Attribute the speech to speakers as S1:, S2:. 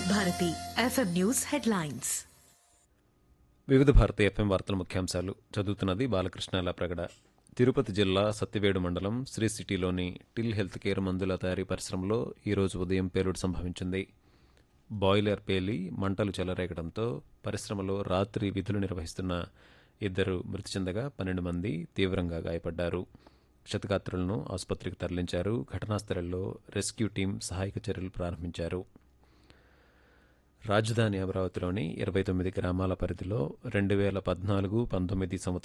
S1: వివిధ Bharati FM news headlines
S2: వివిధ Bharati FM వార్తల ముఖ్యాంశాలు చదువుతున్నది బాలకృష్ణ ప్రగడ తిరుపతి జిల్లా సత్యవేడు మండలం శ్రీ సిటీలోని టిల్ హెల్త్ కేర్ మందుల తయారీ పరిశ్రమలో ఈరోజు ఉదయం పేలుడు సంభవించింది బాయిలర్ పేలి మంటలు చెలరేగడంతో పరిశ్రమలో రాత్రి విధులు నిర్వహిస్తున్న ఇద్దరు మృతి చెందగా పన్నెండు మంది తీవ్రంగా గాయపడ్డారు క్షతగాత్రులను ఆసుపత్రికి తరలించారు ఘటనా స్థలంలో రెస్క్యూ టీం సహాయక చర్యలు ప్రారంభించారు రాజధాని అమరావతిలోని ఇరవై తొమ్మిది గ్రామాల పరిధిలో రెండు వేల పద్నాలుగు పంతొమ్మిది సంవత్సరం